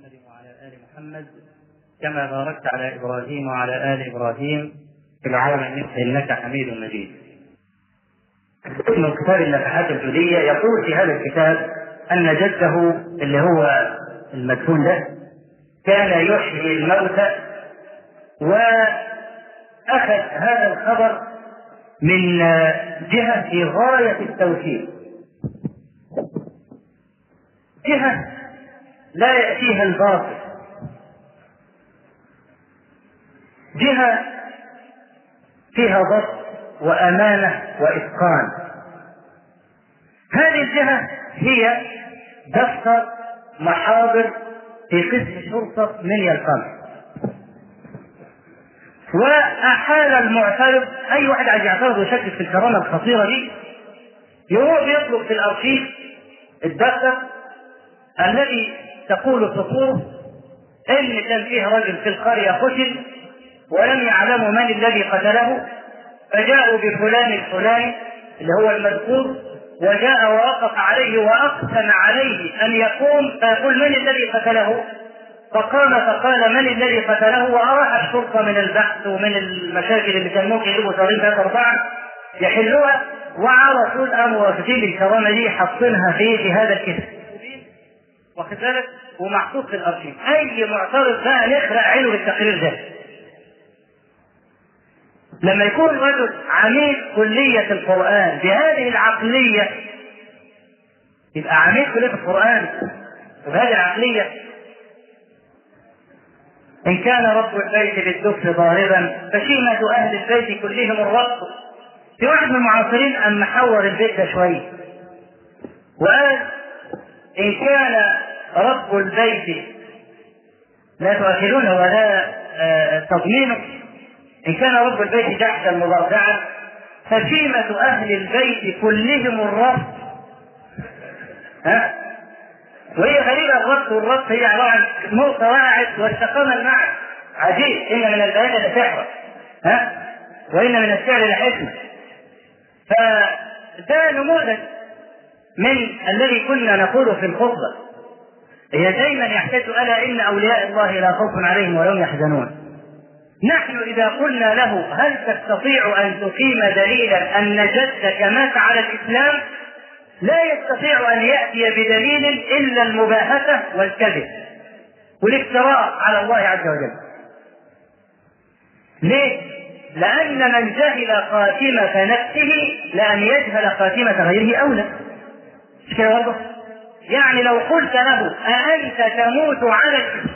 محمد وعلى آل محمد كما باركت على إبراهيم وعلى آل إبراهيم في العالمين إنك حميد مجيد. من كتاب النفحات الجودية يقول في هذا الكتاب أن جده اللي هو المدفون ده كان يحيي الموتى وأخذ هذا الخبر من جهة في غاية التوحيد جهة لا يأتيها الباطل جهة فيها ضبط وأمانة وإتقان هذه الجهة هي دفتر محاضر في قسم شرطة من القمح وأحال المعترض أي واحد عايز يعترض ويشكك في الكرامة الخطيرة دي يروح يطلب في الأرشيف الدفتر الذي تقول فصوله ان كان فيه رجل في القريه قتل ولم يعلموا من الذي قتله فجاءوا بفلان الفلاني اللي هو المذكور وجاء ووقف عليه واقسم عليه ان يقوم فيقول من الذي قتله فقام فقال من الذي قتله واراح الشرطه من البحث ومن المشاكل اللي كان ممكن يجيبوا شهرين ثلاثه اربعه يحلوها وعلى طول قاموا واخدين الكرامه دي حاطينها في في هذا الكتاب واخد بالك ومحطوط في الارشيف اي معترض بقى نخرق عينه بالتقرير ده لما يكون رجل عميد كلية القرآن بهذه العقلية يبقى عميد كلية القرآن وبهذه العقلية إن كان رب البيت بالدف ضاربا فشيمة أهل البيت كلهم الرب في واحد من المعاصرين أن محور البيت ده شوية وقال إن كان رب البيت لا تؤكلونه ولا تضمينه إن كان رب البيت تحت المضرعة فشيمة أهل البيت كلهم الرب ها وهي غريبة الربط والربط هي عبارة عن نقطة وقعت واستقام المعنى عجيب إن من البيان لسحرة ها وإن من الشعر لحكمة فده نموذج من الذي كنا نقوله في الخطبة هي دائما يحتاج ألا إن أولياء الله لا خوف عليهم ولا هم يحزنون نحن إذا قلنا له هل تستطيع أن تقيم دليلا أن جدك مات على الإسلام لا يستطيع أن يأتي بدليل إلا المباهتة والكذب والافتراء على الله عز وجل ليه؟ لأن من جهل خاتمة نفسه لأن يجهل خاتمة غيره أولى مش كده برضه؟ يعني لو قلت له أأنت تموت على الإسلام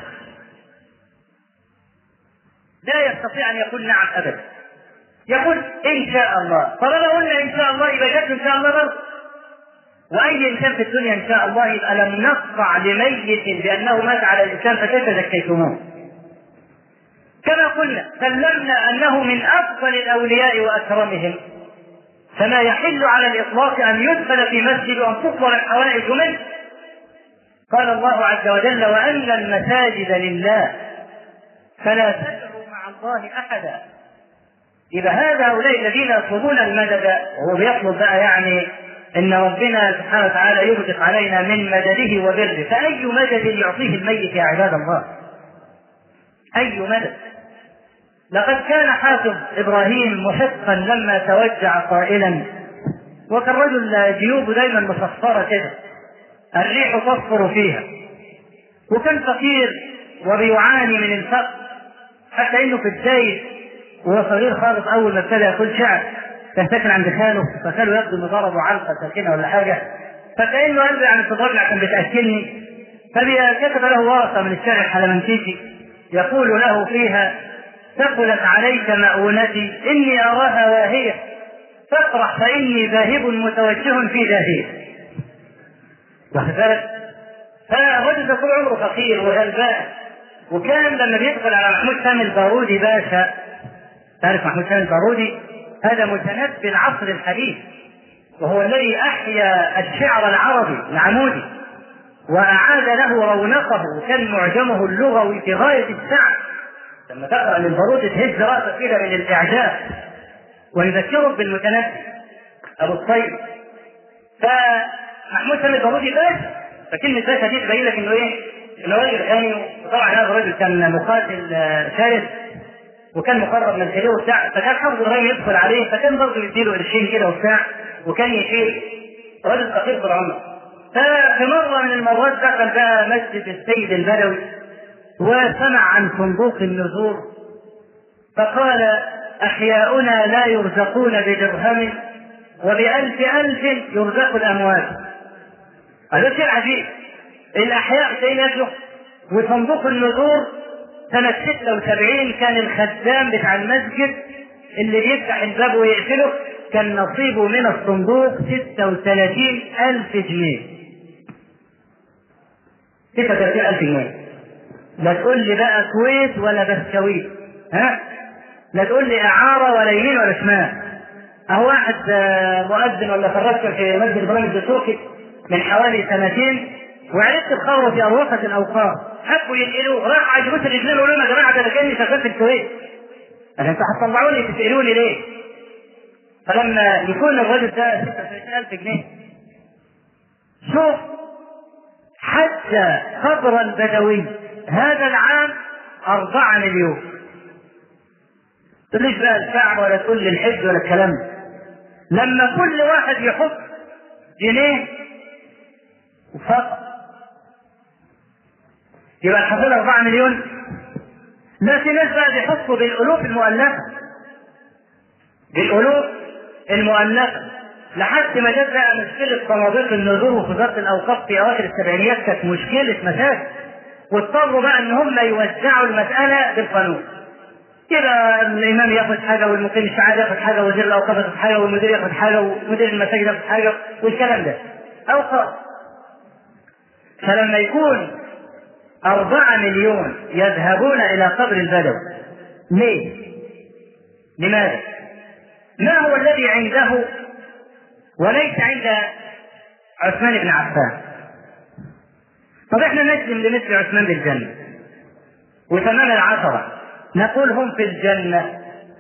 لا يستطيع أن يقول نعم أبدا يقول إن شاء الله طالما قلنا إن شاء الله يبقى جد إن شاء الله برضه وأي إنسان في الدنيا إن شاء الله يبقى لم نقطع لميت بأنه مات على الإسلام فكيف زكيتموه كما قلنا سلمنا أنه من أفضل الأولياء وأكرمهم فما يحل على الإطلاق أن يدخل في مسجد وأن تطلب الحوائج منه قال الله عز وجل وأن المساجد لله فلا تدعوا مع الله أحدا إذا هذا هؤلاء الذين يطلبون المدد وهو بيطلب بقى يعني ان ربنا سبحانه وتعالى يغدق علينا من مدده وبره فاي مدد يعطيه الميت يا عباد الله اي مدد لقد كان حافظ ابراهيم محقا لما توجع قائلا وكان رجل جيوبه دايما مصفره كده الريح تصفر فيها وكان فقير وبيعاني من الفقر حتى انه في بدايه وهو صغير خالص اول ما ابتدى يقول شعر كان ساكن عند خاله فخاله يبدو انه ضربه علقه ساكنه ولا حاجه فكانه قال له يعني تضربني عشان بتاكلني فكتب له ورقه من الشارع الحلمنتيسي يقول له فيها ثقلت عليك مؤونتي اني اراها واهيه فافرح فاني ذاهب متوجه في داهيه واخد بالك؟ فالرجل ده طول عمره فقير وغلبان وكان لما بيدخل على محمود سامي البارودي باشا تعرف محمود سامي البارودي هذا متنبي العصر الحديث وهو الذي احيا الشعر العربي العمودي واعاد له رونقه وكان معجمه اللغوي في غايه السعه لما تقرا للبارودي تهز راسك كده من الاعجاب ويذكرك بالمتنبي ابو الطيب فمحمود سامي البارودي باشا فكلمه باشا دي تبين لك انه ايه؟ انه راجل غني وطبعا هذا الرجل كان مقاتل شرس وكان مقرب من الخليل وبتاع فكان حافظ ابراهيم يدخل عليه فكان برضه يديله قرشين كده وبتاع وكان يشيل رجل فقير في العمر ففي مره من المرات دخل بقى مسجد السيد البدوي وسمع عن صندوق النذور فقال احياؤنا لا يرزقون بدرهم وبألف ألف يرزق الأموات هذا شيء عجيب الأحياء شيء يسلك وصندوق النذور سنة 76 كان الخدام بتاع المسجد اللي بيفتح الباب ويقفله كان نصيبه من الصندوق 36 ألف جنيه 36 ألف جنيه لا تقول لي بقى كويت ولا بسكويت ها لا تقول لي إعارة ولا يمين ولا شمال أهو واحد مؤذن ولا فرشة في مسجد إبراهيم الدسوقي من حوالي سنتين وعرفت الخبر في أروقة الأوقاف حبوا ينقلوه راح عجبوه الرجلين وقالوا لهم يا جماعة ده أنا كأني شغال في الكويت قال أنتوا هتطلعوني تسألوني ليه؟ فلما يكون الرجل ده 26000 جنيه شوف حتى قبر البدوي هذا العام أربعة مليون تقوليش بقى الكعبة ولا تقول لي الحج ولا الكلام ده لما كل واحد يحط جنيه فقط يبقى الحصيلة 4 مليون لا في ناس بقى بيحطوا بالالوف المؤلفة بالالوف المؤلفة لحد ما جت بقى مشكلة صناديق النذور ووزارة الأوقاف في أواخر السبعينيات كانت مشكلة مساجد واضطروا بقى إن هم يوزعوا المسألة بالقانون كده الإمام ياخد حاجة والمقيم الشعار ياخد حاجة وزير الأوقاف ياخد حاجة والمدير ياخد حاجة ومدير المساجد ياخد حاجة والكلام ده أوقاف فلما يكون أربعة مليون يذهبون إلى قبر البدو ليه؟ لماذا؟ ما هو الذي عنده وليس عند عثمان بن عفان طب احنا نجزم لمثل عثمان بالجنة وتمام العشرة نقول هم في الجنة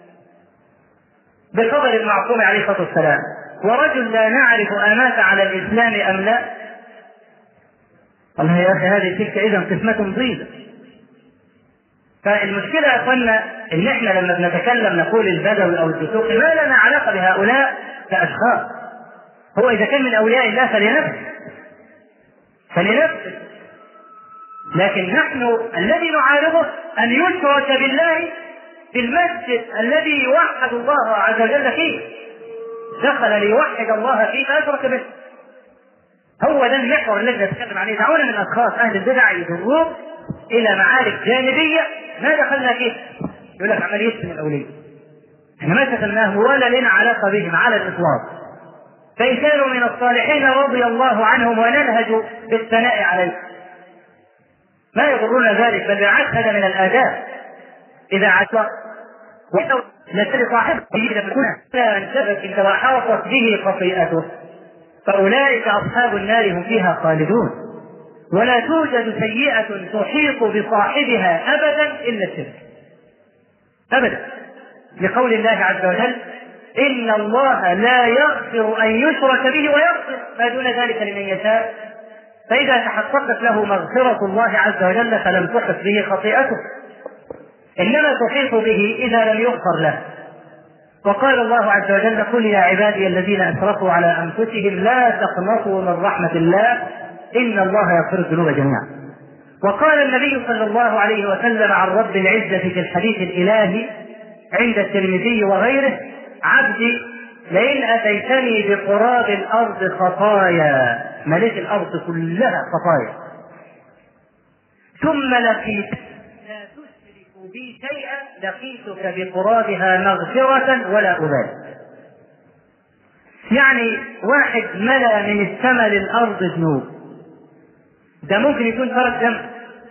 بخبر المعصوم عليه الصلاة والسلام ورجل لا نعرف أمات على الإسلام أم لا والله يا أخي هذه تلك إذا قسمة ضيزة فالمشكلة يا أخوانا إن إحنا لما بنتكلم نقول البدوي أو الدسوقي ما لنا علاقة بهؤلاء كأشخاص هو إذا كان من أولياء الله فلنفسه فلنفسه لكن نحن الذي نعارضه أن يشرك بالله في المسجد الذي يوحد الله عز وجل فيه دخل ليوحد الله فيه فأشرك به هو ده المحور الذي نتكلم عليه دعونا من أشخاص أهل البدع يضروك إلى معارك جانبية ما دخلنا فيه يقول لك عملية من الأولية احنا ما شغلناهم ولا لنا علاقة بهم على الإطلاق فإن كانوا من الصالحين رضي الله عنهم وننهج بالثناء عليهم ما يضرنا ذلك بل بالعكس هذا من الآداب إذا عتق لسل صاحبه إذا كنا لا انتبه إن وحاطت به خطيئته فأولئك أصحاب النار هم فيها خالدون ولا توجد سيئة تحيط بصاحبها أبدا إلا الشرك أبدا لقول الله عز وجل إن الله لا يغفر أن يشرك به ويغفر ما دون ذلك لمن يشاء فإذا تحققت له مغفرة الله عز وجل فلم تحط به خطيئته إنما تحيط به إذا لم يغفر له وقال الله عز وجل قل يا عبادي الذين أسرفوا على أنفسهم لا تقنطوا من رحمة الله إن الله يغفر الذنوب جميعا وقال النبي صلى الله عليه وسلم عن رب العزة في الحديث الإلهي عند الترمذي وغيره عبدي لئن أتيتني بقراب الأرض خطايا مليت الأرض كلها خطايا ثم لقيت لا تشرك بي شيئا لقيتك بقرابها مغفرة ولا أبالي يعني واحد ملا من السماء للأرض ذنوب ده ممكن يكون ترك ذنب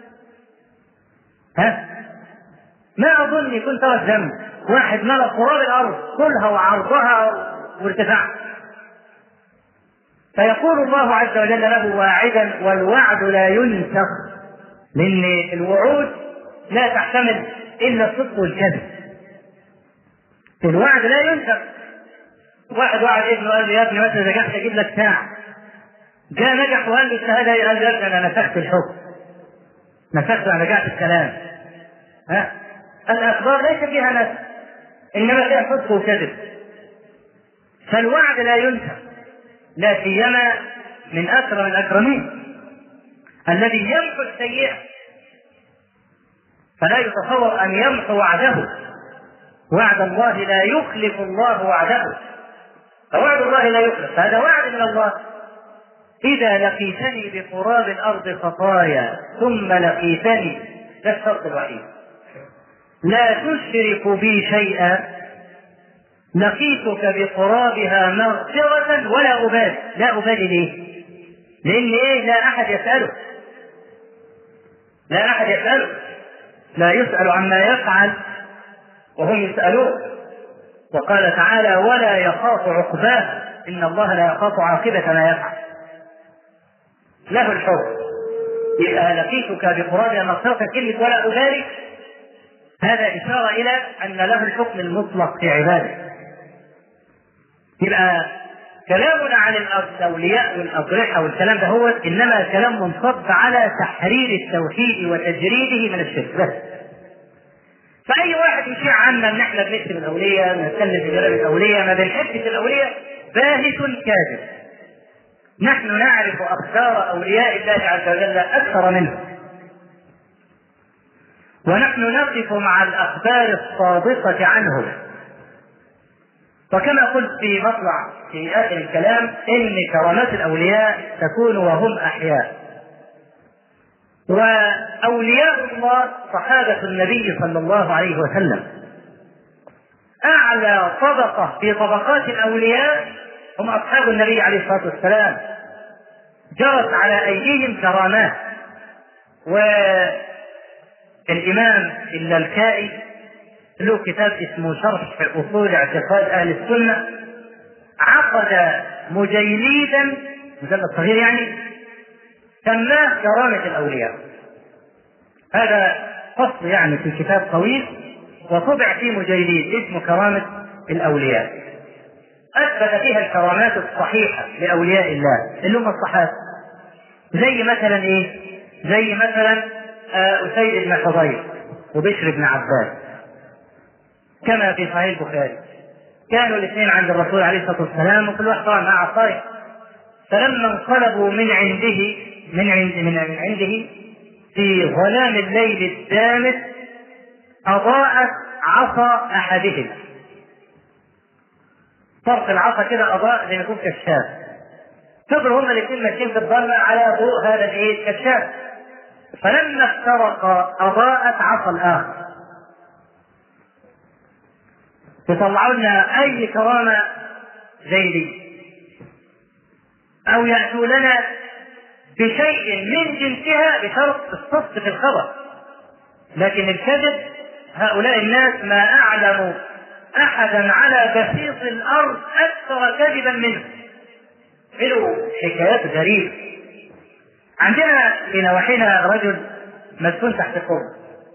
ها ما أظن يكون ترك ذنب واحد ملا قراب الأرض كلها وعرضها وارتفاعها فيقول الله عز وجل له واعدا والوعد لا ينسخ لأن الوعود لا تحتمل إلا الصدق والكذب الوعد لا ينسخ واحد وعد ابنه قال له يا ابني مثلا نجحت اجيب لك ساعه جاء نجح وقال له الشهاده قال له يا ابني انا نسخت الحكم نسخت عن رجعت الكلام ها الأخبار ليس فيها نسخ إنما فيها صدق وكذب فالوعد لا ينسى لا سيما من أكرم الأكرمين الذي يمحو السيئة فلا يتصور أن يمحو وعده وعد الله لا يخلف الله وعده فوعد الله لا يخلف هذا وعد من الله إذا لقيتني بقراب الأرض خطايا ثم لقيتني ده الشرط الوحيد لا تشرك بي شيئا لقيتك بقرابها مغفرة ولا أبالي لا أبالي ليه؟ لأن إيه لا أحد يسأله لا أحد يسأله لا يسأل عما يفعل وهم يسألون وقال تعالى ولا يخاف عقباه إن الله لا يخاف عاقبة ما يفعل له الحكم إذا لقيتك بقرابها مغفرة كلمة ولا أبالي هذا إشارة إلى أن له الحكم المطلق في عباده يبقى كلامنا عن الأولياء والأضرحة والكلام ده هو إنما كلام منصب على تحرير التوحيد وتجريده من الشرك بس فأي واحد يشيع عنا إن إحنا بنكتب الأولياء بنتكلم في كلام الأولياء ما بنحبش الأولياء باهت كاذب نحن نعرف أخبار أولياء الله عز وجل أكثر منه ونحن نقف مع الأخبار الصادقة عنهم وكما قلت في مطلع في آخر الكلام إن كرامات الأولياء تكون وهم أحياء وأولياء الله صحابة النبي صلى الله عليه وسلم أعلى طبقة في طبقات الأولياء هم أصحاب النبي عليه الصلاة والسلام جرت على أيديهم كرامات والإمام اللالكائي له كتاب اسمه شرح أصول اعتقاد أهل السنة عقد مجيليدا مجلد صغير يعني سماه كرامة الأولياء هذا فصل يعني في كتاب طويل وطبع فيه مجيليد اسمه كرامة الأولياء أثبت فيها الكرامات الصحيحة لأولياء الله اللي هم الصحابة زي مثلا إيه؟ زي مثلا أسيد بن حضير وبشر بن عباس كما في صحيح البخاري كانوا الاثنين عند الرسول عليه الصلاة والسلام وكل واحد طبعا مع عصايه فلما انقلبوا من عنده من عند من عنده في ظلام الليل الدامس أضاءت عصا أحدهما طرف العصا كده أضاء زي ما يكون كشاف فضلوا هما الاثنين ماشيين في الظلمة على ضوء هذا الايه الكشاف فلما افترقا أضاءت عصا الآخر يطلعوا لنا أي كرامة زي دي أو يأتوا لنا بشيء من جنسها بشرط الصدق في الخبر لكن الكذب هؤلاء الناس ما أعلموا أحدا على بسيط الأرض أكثر كذبا منه له حكايات غريبة عندنا في نواحينا رجل مسكون تحت قرب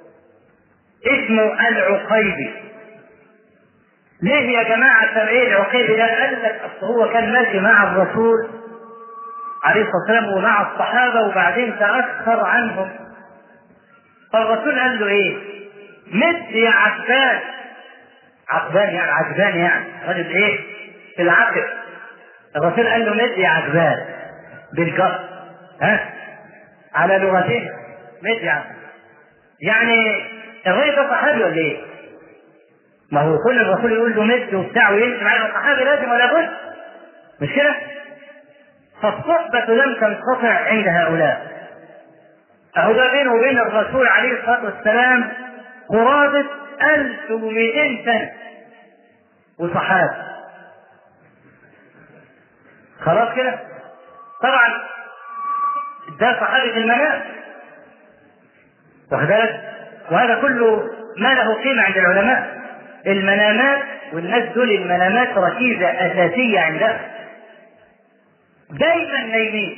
اسمه العقيبي ليه يا جماعة سامعين العقيبي ده قال لك أصل هو كان ماشي مع الرسول عليه الصلاة والسلام ومع الصحابة وبعدين تأخر عنهم فالرسول قال له إيه؟ مد يا عبان عقبان يعني عجبان يعني رجل ايه في العقل الرسول قال له مد يا عجبان بالجر ها على لغتين مد يا عجبان يعني الراجل ده صحابي ولا ايه؟ ما هو كل الرسول يقول له مد وبتاع ويمشي معاه صحابي لازم ولا بد مش كده؟ فالصحبة لم تنقطع عند هؤلاء أهو ده بينه وبين الرسول عليه الصلاة والسلام قرابة 1200 سنة وصحابة خلاص كده طبعا ده صحابي في المنام واخد بالك وهذا كله ما له قيمة عند العلماء المنامات والناس دول المنامات ركيزة أساسية عندهم دايما نايمين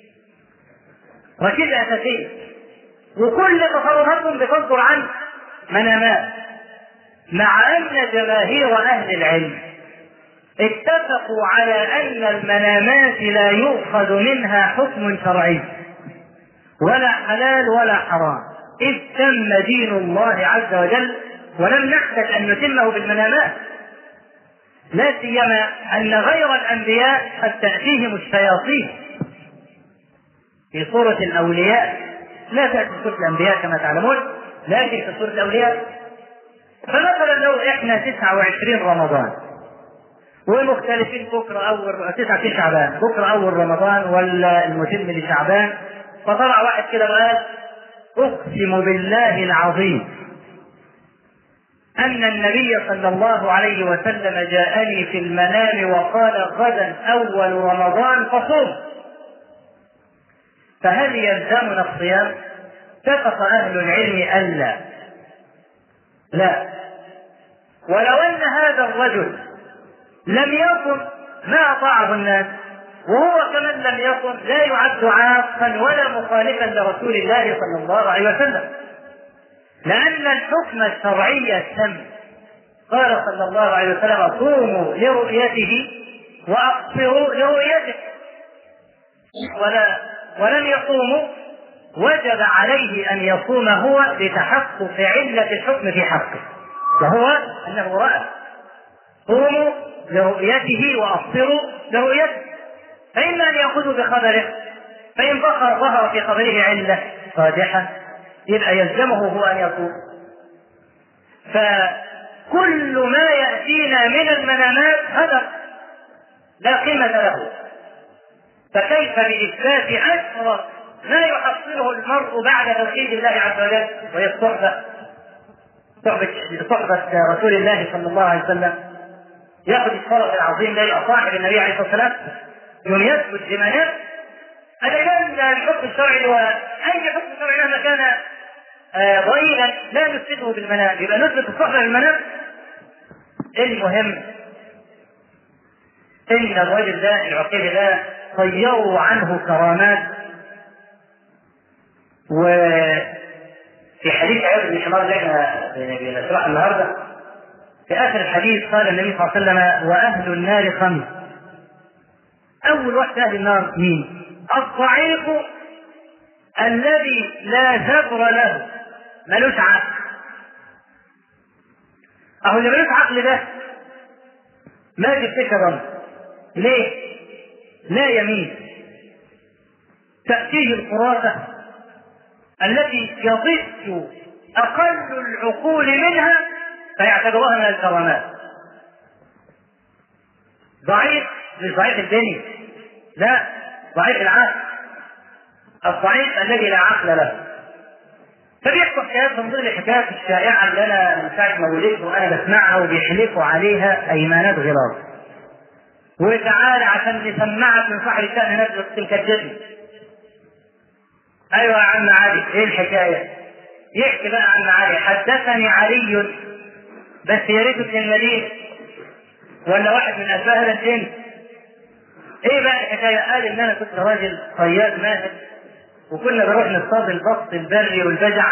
ركيزة أساسية وكل تصرفاتهم بتصدر عن منامات مع أن جماهير أهل العلم اتفقوا على أن المنامات لا يؤخذ منها حكم شرعي ولا حلال ولا حرام إذ تم دين الله عز وجل ولم نحتج أن نتمه بالمنامات لا سيما أن غير الأنبياء قد تأتيهم الشياطين في صورة الأولياء لا تأتي صورة الأنبياء كما تعلمون لكن في صورة الأولياء فمثلا لو احنا 29 رمضان ومختلفين بكره اول تسعة في شعبان بكره اول رمضان ولا المتم لشعبان فطلع واحد كده وقال اقسم بالله العظيم ان النبي صلى الله عليه وسلم جاءني في المنام وقال غدا اول رمضان فصوم فهل يلزمنا الصيام؟ اتفق اهل العلم الا لا ولو ان هذا الرجل لم يكن ما اطاعه الناس وهو كمن لم يكن لا يعد عاقا ولا مخالفا لرسول الله صلى الله عليه وسلم لان الحكم الشرعي التام قال صلى الله عليه وسلم صوموا لرؤيته واقصروا لرؤيته ولا ولم يصوموا وجب عليه ان يصوم هو لتحقق علة الحكم في حقه وهو انه رأى صوموا لرؤيته وافطروا لرؤيته فإما أن يأخذوا بخبره فإن ظهر في خبره علة قادحة يبقى يلزمه هو أن يصوم فكل ما يأتينا من المنامات هدر لا قيمة له فكيف بإثبات أكثر ما يحصله المرء بعد توحيد الله عز وجل وهي الصحبة صحبة صحبة رسول الله صلى الله عليه وسلم ياخذ الشرف العظيم ده يبقى صاحب النبي عليه الصلاه والسلام يوم يثبت لمنام هذا كان الحكم الشرعي هو اي حكم شرعي مهما كان ضئيلا لا نثبته بالمنام يبقى نثبت الصحبه بالمنام المهم ان الرجل ده العقيل ده طيروا عنه كرامات وفي حديث عياض بن حمار اللي احنا بنشرحه النهارده في اخر الحديث قال النبي صلى الله عليه وسلم واهل النار خمس اول واحد اهل النار مين؟ الضعيف الذي لا جبر له ملوش عقل اهو اللي ملوش عقل ده ما تفتكر ضمن ليه؟ لا يمين تأتيه الخرافة التي يضج أقل العقول منها فيعتبرها من الكرامات ضعيف مش ضعيف الدنيا لا ضعيف العقل الضعيف الذي لا عقل له فبيحكوا حكايات من ضمن الحكايات الشائعه اللي انا من ساعه ما ولدت وانا بسمعها وبيحلفوا عليها ايمانات غلاظ وتعالى عشان نسمعك من صاحب الشأن نزل تلك الجسم ايوه يا عم علي ايه الحكايه؟ يحكي بقى عم علي حدثني علي بس يا ريته ابن المدينه ولا واحد من اشباه هذا الجن ايه بقى الحكايه؟ قال ان انا كنت راجل صياد ماهر وكنا بنروح نصطاد البط البري والبجع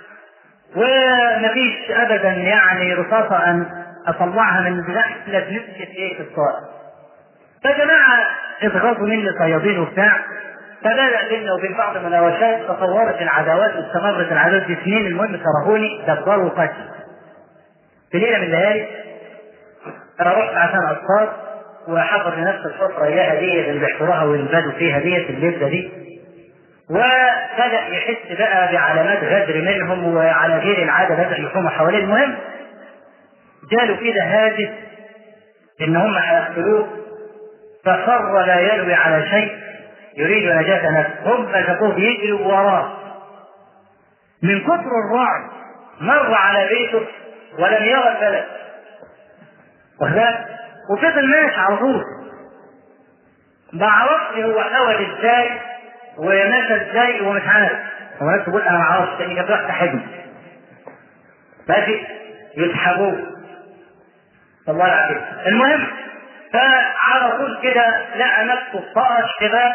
ومفيش ابدا يعني رصاصه ان اطلعها من رحله نفسي ايه في الصائد. فجماعه اتغاظوا مني صيادين وبتاع فبدا بيننا وبين بعض المناوشات تطورت العداوات واستمرت العداوات دي سنين المهم كرهوني دبروا وقتل. في ليله من الليالي انا رحت عشان اصطاد وحضر لنفس الفتره اياها ديت اللي بيحفروها وينبادوا فيها ديت الليله دي وبدا يحس بقى بعلامات غدر منهم وعلى غير العاده بدا يحوم حواليه المهم جاله كده هاجس ان هم هيقتلوه فخر لا يلوي على شيء يريد نجاة نفسه هم شافوه بيجري وراه من كثر الرعب مر على بيته ولم يرى البلد وهذا وفضل ماشي على طول ما عرفش هو حاول ازاي ومشى ازاي ومش عارف هو ناس تقول انا ما اعرفش لان كانت واحده حجم ماشي يسحبوه الله العافيه المهم فعلى طول كده لقى نفسه طقش في باب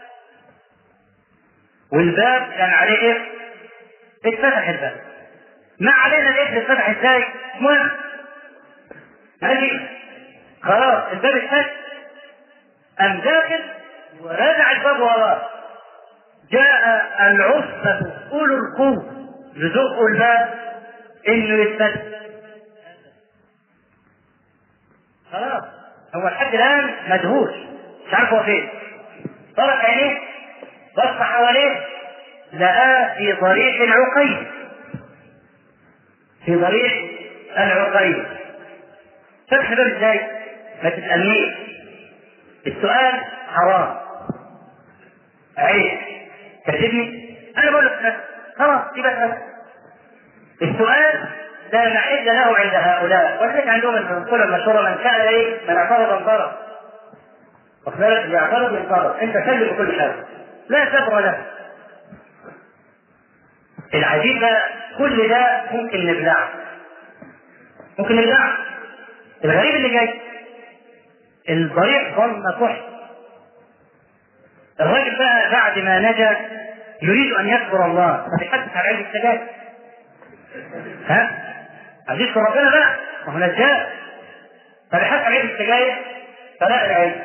والباب كان عليه ايه؟ اتفتح الباب ما علينا الايه اتفتح ازاي؟ المهم ماشي خلاص الباب اتفتح قام داخل ورجع الباب وراه جاء العصبة أولو القوة يزقوا الباب إنه يتفتح خلاص هو لحد الآن مدهوش مش عارف هو فين طرق عينيه بص حواليه لقاه في ضريح العقيد في ضريح العقيد فتح باب ازاي؟ ما تسألنيش السؤال حرام عيب كذبني انا بقول لك خلاص يبقى السؤال لا محل له عند هؤلاء ولذلك عندهم المقولة المشهورة من سأل ايه؟ من اعترض انطرد. واخد بالك؟ اللي اعترض انطرد، انت سلم بكل حاجة. لا صبر له. العجيب بقى كل ده ممكن نبلعه. ممكن نبلعه. الغريب اللي جاي الضريح ظل كحل. الراجل بقى بعد ما نجا يريد ان يذكر الله فبيحدث عن علم السجاد. ها؟ عايز يشكر ربنا بقى ما هو نجاه فبيحط عليه السجاير فلاقي العلم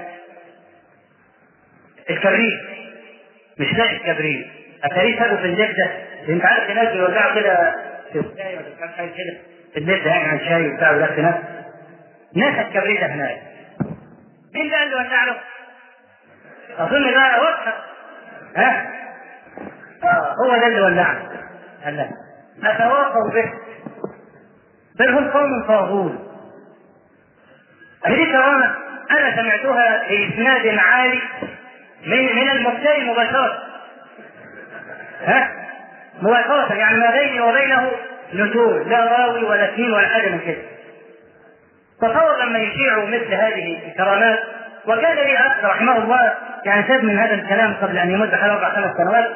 الكبريت مش لاقي الكبريت اتاريه سابه في النبده انت عارف الناس بيوزعوا كده في الشاي ولا كام حاجه كده في النبده يعني عن شاي وبتاع ولا ناس ناس الكبريت هناك مين ده اللي وزع له؟ اظن ده واضحه ها؟ آه هو ده اللي ولعه قال اتواصوا به بل هم قوم طاغون هذه كرامة أنا سمعتها بإسناد عالي من من المبتدئ مباشرة ها مباشرة يعني ما بيني وبينه نزول لا راوي ولا اثنين ولا حاجة من كده تصور لما يشيعوا مثل هذه الكرامات وكان لي أخ رحمه الله يعني ساب من هذا الكلام قبل أن يمد حوالي أربع خمس سنوات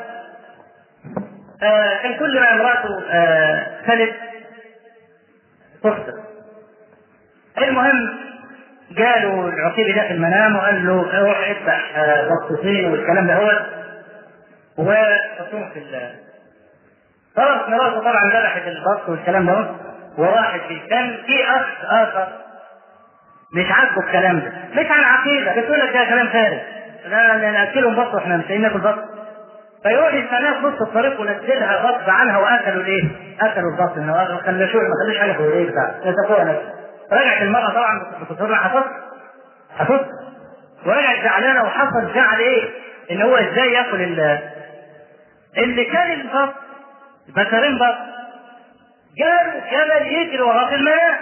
آه كان كل ما امرأته آه تلد تخطئ المهم جاله العقيبي ده في المنام وقال له روح افتح بطوطين والكلام ده هو وحطوه في ال خلاص مراته طبعا ذبحت البط والكلام ده وراحت في كان في اخ اخر مش عاجبه الكلام ده مش عن عقيده بتقول لك ده كلام فارغ لا ناكلهم بط واحنا مش ناكل بط فيروح يستناها في نص الطريق ونزلها غصب عنها واكلوا الايه؟ اكلوا البط ما خلوش ما خلوش حاجه في الايه بتاع يتقوها نفسها رجعت المرأة طبعا بتصر حصل حصل ورجعت زعلانة وحصل زعل ايه؟ ان هو ازاي ياكل ال اللي كان البط بشرين بط جاب جبل يجري وراه في الماء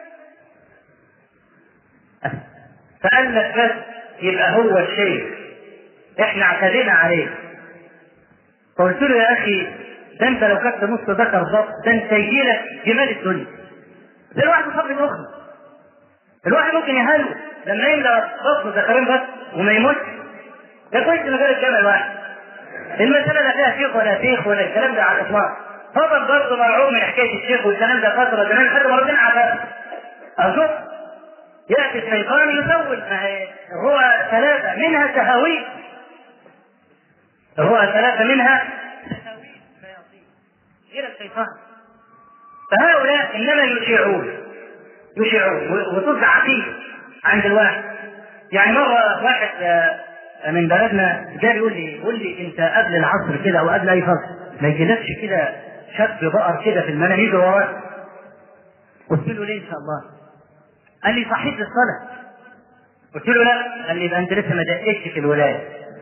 فقال لك بس يبقى هو الشيخ احنا اعتدينا عليه فقلت له يا اخي ده انت لو كنت نص ذكر ضبط ده انت يجي لك جمال الدنيا ده الواحد مصاب بالمخ الواحد ممكن يهلو لما يملى بطنه ذكرين بس وما يموتش ده كويس ان غير الجامع الواحد المسألة لا فيها شيخ ولا شيخ ولا الكلام ده على الإطلاق فضل برضه مرعوب من حكاية الشيخ والكلام ده فترة زمان لحد ما ربنا عافاه أشوف يأتي الشيطان يسول هو ثلاثة منها تهاويل هو ثلاثة منها تهاويل غير الشيطان فهؤلاء انما يشيعون يشيعون وتوزع عقيده عند الواحد يعني مره واحد من بلدنا جاء يقول لي يقول لي انت قبل العصر كده او قبل اي فصل ما يجيلكش كده شاب بقر كده في المنام يجي وراك قلت له ليه ان شاء الله؟ قال لي صحيت للصلاه قلت له لا قال لي يبقى انت لسه ما دقتش في الولايه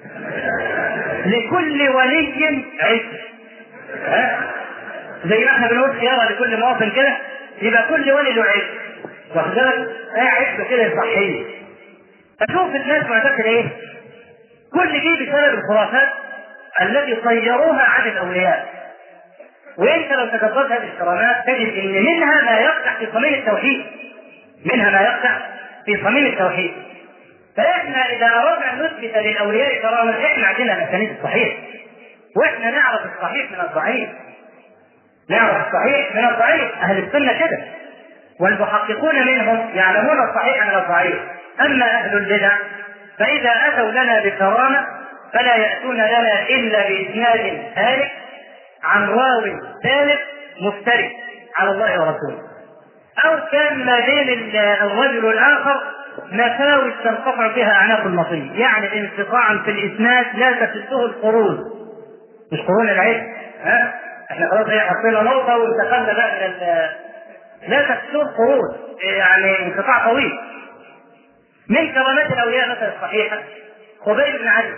لكل ولي عشق زي ما احنا بنقول خيارة لكل مواطن كده يبقى كل ولي له عيب واخد بالك؟ قاعد كده يصحيه اشوف الناس معتقد ايه؟ كل دي بسبب الخرافات التي طيروها عن الاولياء وانت لو تدبرت هذه الكرامات تجد ان منها ما يقع في صميم التوحيد منها ما يقع في صميم التوحيد فاحنا اذا اردنا ان نثبت للاولياء كرامه احنا عندنا الاسانيد الصحيح واحنا نعرف الصحيح من الضعيف نعرف الصحيح من الضعيف اهل السنه كده والمحققون منهم يعلمون الصحيح من الضعيف اما اهل البدع فاذا اتوا لنا بكرامه فلا ياتون لنا الا باسناد هالك عن راو ثالث مفتري على الله ورسوله او كان ما بين الرجل الاخر مساوي تنقطع بها اعناق المطيه يعني انقطاعا في الاسناد لا تسده القرون مش قرون العلم ها احنا خلاص ايه حطينا نقطة وانتقلنا بقى من ال لا تكسر قرون يعني انقطاع طويل من كرامات الاولياء مثلا الصحيحة خبيب بن علي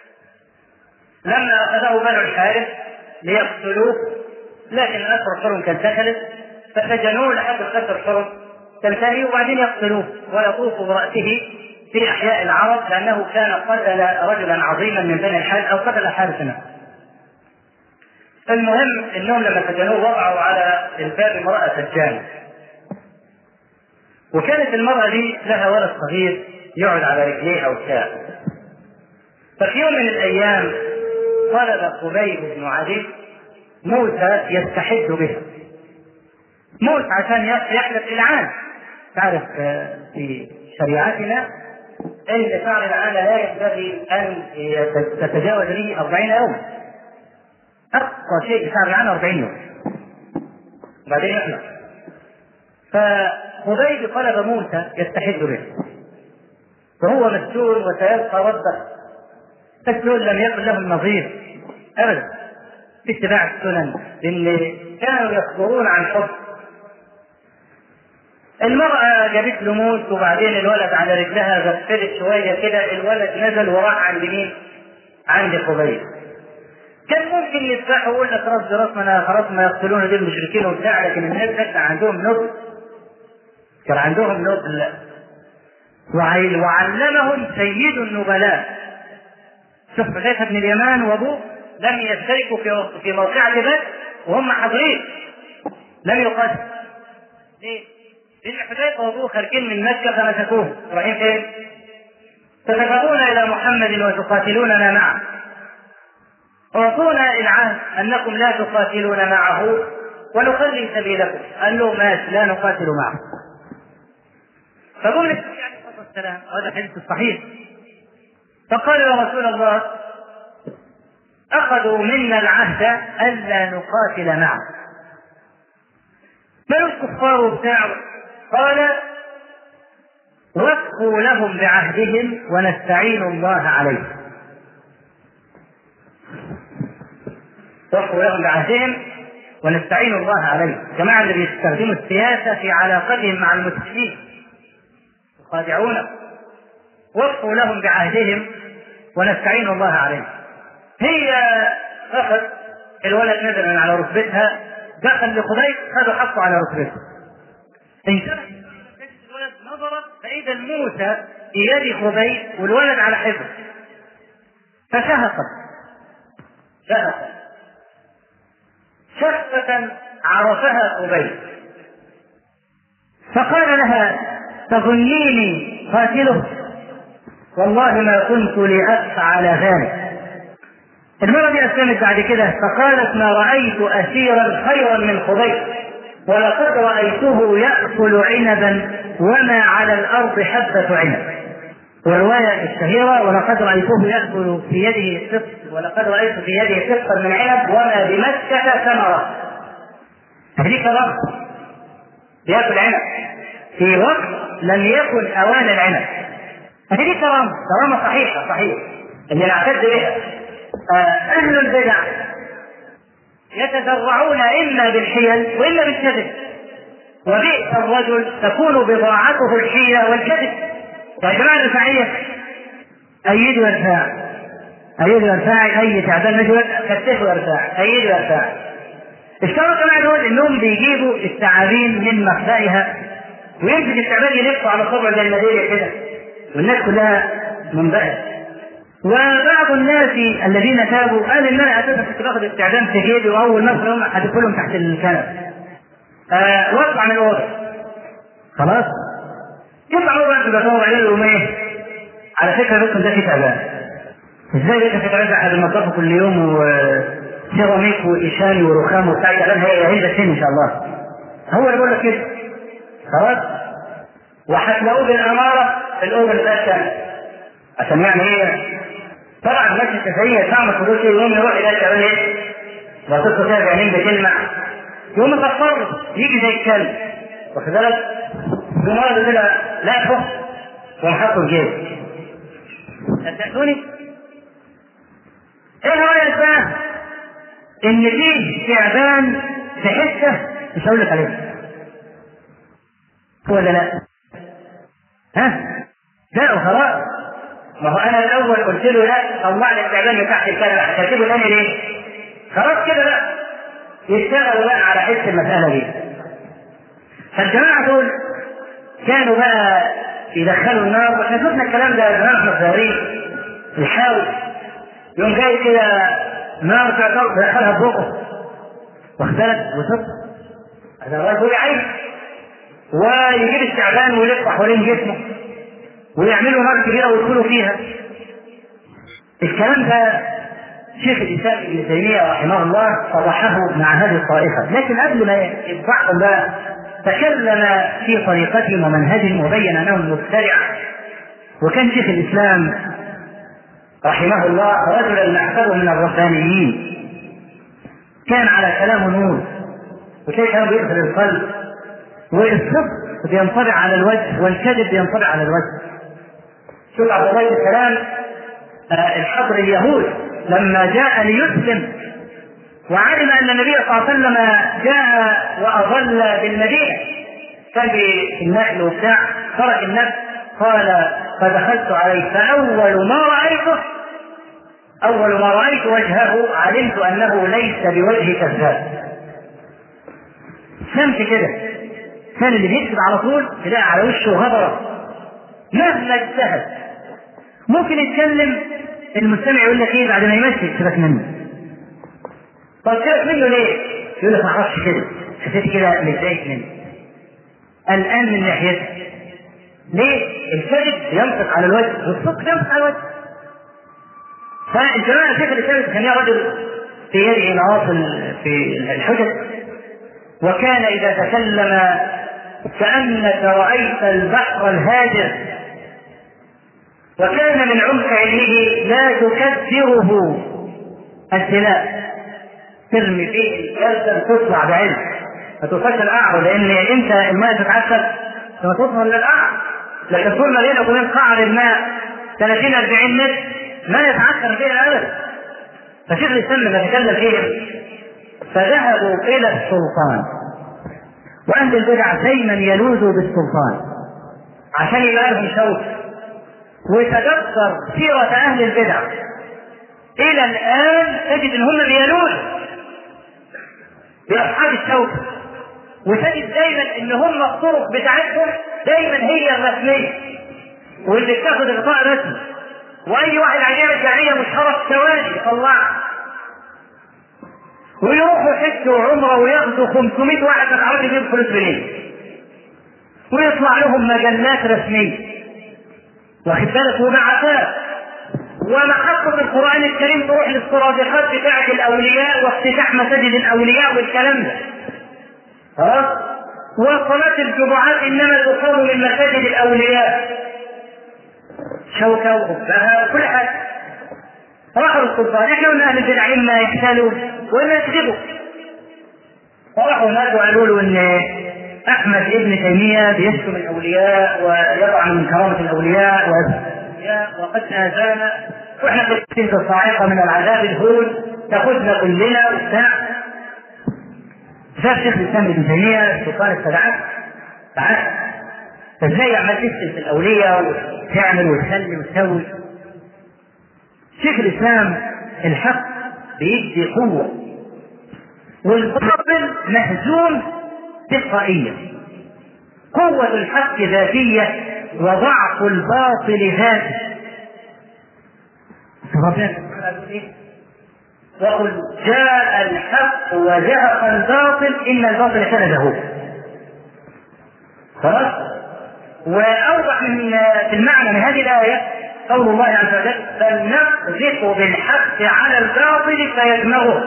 لما اخذه بنو الحارث ليقتلوه لكن الاثر الحرم كان دخلت فسجنوه لحد الاثر الحرم تنتهي وبعدين يقتلوه ويطوف براسه في احياء العرب لانه كان قتل رجلا عظيما من بني الحارث او قتل حارث نفسه المهم انهم لما سجنوه وضعوا على الباب امراه سجانه وكانت المراه دي لها ولد صغير يقعد على رجليه او شاء ففي يوم من الايام طلب خبيب بن علي موسى يستحد به موسى عشان يحلف العان تعرف في شريعتنا ان شعر العانة لا ينبغي ان تتجاوز به 40 يوما اقصى شيء في شعر العانة 40 يوم بعدين يحلف فخبيب طلب موسى يستحد به وهو مسجون وسيلقى ربه مسجون لم يكن له النظير ابدا في اتباع السنن لان كانوا يصدرون عن حب المرأة جابت له موس وبعدين الولد على رجلها غفلت شوية كده الولد نزل وراح عند مين؟ عند خبيب. كان ممكن يذبحوا ويقول لك خلاص راسنا خلاص ما يقتلون دول المشركين وبتاع لكن الناس كان عندهم نبل كان عندهم نبل وعلمهم سيد النبلاء شوف حذيفة بن اليمان وابوه لم يشتركوا في في موقعة بدر وهم حاضرين لم يقاتلوا ليه؟ لأن حذيفة وأبوه خارجين من مكة فمسكوه رايحين فين؟ تذهبون إلى محمد وتقاتلوننا معه أعطونا العهد أنكم لا تقاتلون معه ونخلي سبيلكم قال له ماشي لا نقاتل معه فقول النبي عليه الصلاة والسلام وهذا حديث صحيح فقال يا رسول الله أخذوا منا العهد ألا نقاتل معه مالوش كفار وبتاع قال وفقوا لهم بعهدهم ونستعين الله عليه وفقوا لهم بعهدهم ونستعين الله عليه جماعة اللي بيستخدموا السياسة في علاقتهم مع المسلمين يخادعونه وفقوا لهم بعهدهم ونستعين الله عليه هي أخذ الولد نزل من على ركبتها دخل لخبيب خدوا حطوا على ركبته انتبه الولد نظرت فإذا موسى في يد خبيب والولد على حفظ فشهقت شهقت شهقة عرفها خبيب فقال لها تظنيني قاتله والله ما كنت لأفعل ذلك المرة دي أسلمت بعد كده فقالت ما رأيت أسيرا خيرا من خبيب ولقد رأيته يأكل عنبا وما على الأرض حبة عنب والرواية الشهيرة ولقد رأيته يأكل في يده قسط ولقد رأيت في يده قسطا من عنب وما بمكة ثمرة هذيك رب يأكل عنب في وقت لم يكن أوان العنب هذه كرامة كرامة صحيحة صحيح اللي نعتد بها أهل البدع يتذرعون إما بالحيل وإما بالكذب وبئس الرجل تكون بضاعته الحيلة والكذب يا جماعة الرفاعية أيدوا الرفاع أيدوا الرفاع أي تعبان نجوى كتفوا الرفاع أيدوا الرفاع اشتروا كمان دول انهم بيجيبوا الثعابين من مخبئها ويمسك التعبان يلفوا على صبع زي المدينة كده والناس كلها منبهرة وبعض الناس الذين تابوا قال ان انا اساسا كنت باخد استعدام في جيبي واول ما ادخل هدخلهم تحت الكنب. آه واطلع من الاوضه. خلاص؟ يطلع هو بقى بدور عليه يقوم ايه؟ على فكره الرقم ده فيه تعبان. ازاي ده في تعبان احنا بننضفه كل يوم وسيراميك وإيشاني ورخام وبتاع تعبان هيعيش فين ان شاء الله. هو اللي بيقول لك كده. خلاص؟ وهتلاقوه بالاماره في الاوضه اللي فيها عشان يعني ايه طبعا الناس الشافعيه تعمل حدود شيء يوم يروح الى الشباب ايه؟ وتصل كده بعينين بتلمع يوم يفكر يجي زي الكلب واخد بالك؟ يقوم واحد كده لا فخ يقوم حاطه في جيبه صدقتوني؟ ايه هو يا اسباب؟ ان فيه تعبان في حته مش هقول لك عليه هو ولا لا؟ ها؟ لا وخلاص ما هو انا الاول قلت له لا طلع لي التعبان تحت الكلمه هتكتبه تاني ليه؟ خلاص كده بقى يشتغلوا بقى على حس المساله دي فالجماعه دول كانوا بقى يدخلوا النار واحنا شفنا الكلام ده زمان احنا صغيرين الحاوي يوم جاي كده نار تعتبر دخلها ببقه واختلت وصف هذا الرجل عين ويجيب التعبان ويلف حوالين جسمه ويعملوا نار كبيره ويدخلوا فيها الكلام ده شيخ الاسلام ابن تيميه رحمه الله صرحه مع هذه الطائفه لكن قبل ما يطبعهم بقى تكلم في طريقتهم ومنهجهم وبين انهم مبتدع وكان شيخ الاسلام رحمه الله رجلا نحسبه من الربانيين كان على كلامه نور وشيء كان بيدخل القلب والصدق بينطبع على الوجه والكذب بينطبع على الوجه شوف عبد الله السلام الحبر اليهود لما جاء ليسلم وعلم ان النبي صلى الله عليه وسلم جاء واظل بالمدينه كان في النقل وبتاع ترك النفس قال فدخلت عليه فاول ما رايته اول ما رايت وجهه علمت انه ليس بوجه كذاب سمت كده كان اللي بيكتب على طول تلاقي على وشه غبره مهما اجتهد ممكن يتكلم المستمع يقول لك ايه بعد ما يمشي سيبك منه طب سيبك منه ليه؟ يقول لك ما اعرفش كده حسيت كده متضايق منه قلقان من ناحيته ليه؟ الكذب ينطق على الوجه والصدق ينطق على الوجه فالجماعة شيخ الإسلام كان رجل في يده نواصل في الحجج وكان إذا تكلم كأنك رأيت البحر الهاجر وكان من عمق علمه لا تكدره الزنا ترمي فيه الكلب تطلع بعلم ما توصلش القعر لان انت الماء تتعسف لما توصل للقعر لكن طول ما بينك وبين قعر الماء 30 40 متر ما يتعثر فيها ابدا فشيخ الاسلام لما تكلم فيهم فذهبوا الى السلطان واهل البدع دايما يلوذوا بالسلطان عشان يبقى لهم شوك وتدبر سيرة أهل البدع إلى الآن تجد إن هم بيلوذوا بأصحاب الشوك وتجد دايما إن هم الطرق بتاعتهم دايما هي الرسمية واللي بتاخد غطاء رسمي وأي واحد عينيه الجمعية مشهرة ثواني يطلعها ويروحوا حج وعمره وياخدوا 500 واحد ما تعرفش يجيب فلوس منين ويطلع لهم مجلات رسميه واخد بالك وبعثات ومحطة القرآن الكريم تروح للصرادقات بتاعة الأولياء وافتتاح مساجد الأولياء والكلام ده. خلاص؟ وصلاة الجمعات إنما تقام من مساجد الأولياء. شوكة وقبها وكل حاجة. راحوا السلطان احنا قلنا اهل البدع اما يحتالوا واما يكذبوا. فراحوا هناك وقالوا له ان احمد ابن تيميه بيشتم الاولياء ويطعن من كرامه الاولياء وقد اذانا واحنا في تلك الصاعقه من العذاب الهول تاخذنا كلنا وبتاع شاف شيخ الاسلام ابن تيميه سلطان السبعات تعال ازاي عمال تشتم في الاولياء وتعمل وتخلي وتسوي شيخ الاسلام الحق بيدي قوه والباطل مهزوم تلقائيا قوة الحق ذاتية وضعف الباطل ذاتي وقل جاء الحق وزهق الباطل إن الباطل كان زهوقا خلاص وأوضح من في المعنى من هذه الآية قول الله عز وجل فلنقذف بالحق على الباطل فيدمغه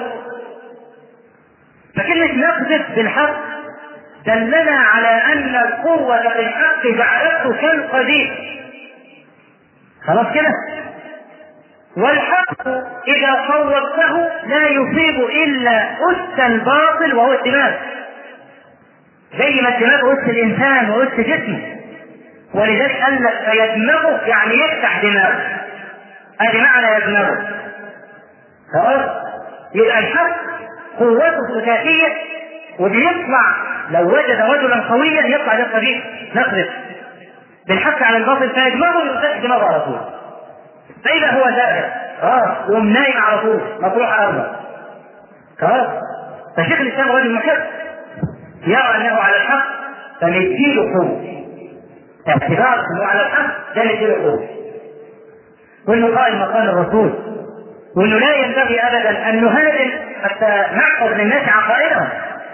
فكلمة نقذف بالحق دلنا على ان القوة في الحق جعلته كالقديم خلاص كده والحق اذا صوبته لا يصيب الا اس الباطل وهو الدماغ زي ما الدماغ اس الانسان واس جسمه ولذلك قال لك فيدمغه يعني يفتح دماغه ادي معنى يدمغه خلاص يبقى الحق قوته ذاتيه وبيطلع لو وجد رجلا قويا يطلع ده الطريق نقذف بالحث على الباطل فيجمعه ويفتح دماغه على طول فاذا هو زائر خلاص يقوم نايم على طول مطروح على الارض خلاص فشيخ الاسلام رجل محب يرى انه على الحق فنديله قوه اعتبار انه على الحق ده نديله قوه وانه قائم مقام الرسول وانه لا ينبغي ابدا ان نهاجم حتى نحفظ للناس عقائدهم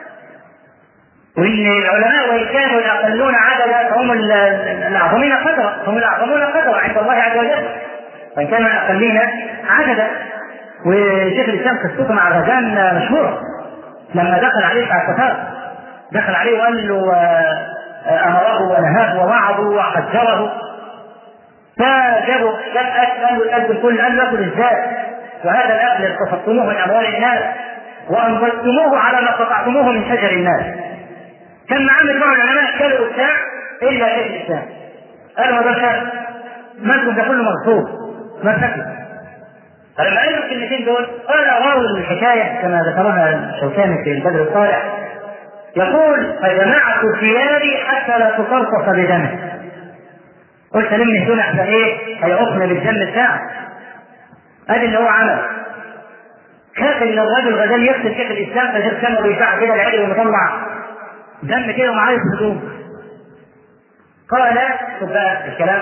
وان العلماء وان كانوا الاقلون عددا فهم الاعظمين قدرا هم الاعظمون قدرا عند الله عز وجل وان كانوا الاقلين عددا وشيخ الاسلام قصته مع غزان مشهوره لما دخل عليه الكفار دخل عليه وقال له امره ونهاه ووعظه وحذره فجابوا جاب اكل قال له الاكل الكل قال له اكل ازاي؟ وهذا الاكل اقتصدتموه من اموال الناس وانزلتموه على ما قطعتموه من شجر الناس كان معاه مجموعه العلماء كلوا وبتاع الا شيخ الاسلام قالوا ما ده شر مالكم ده كله مغصوب ما سكت فلما قالوا الكلمتين دول قال راوي الحكايه كما ذكرها الشوكاني في البدر الصالح يقول فجمعت ثيابي حتى لا تقرصف بدمه قلت لمني هدول احسن ايه هيعوقنا بالدم ساعه ادي اللي هو عمل كاف ان الرجل غزال يغسل شيخ الاسلام فغير كان بيدفع كده العلي ومطلع دم كده ومعايز هدوم قال شوف بقى الكلام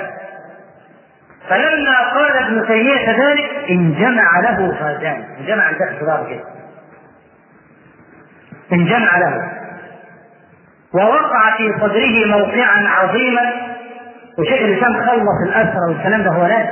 فلما قال ابن تيمية ذلك انجمع له خازان انجمع الفتح بعض كده انجمع له ووقع في صدره موقعا عظيما وشيخ الاسلام خلص الاسرى والكلام ده هو لا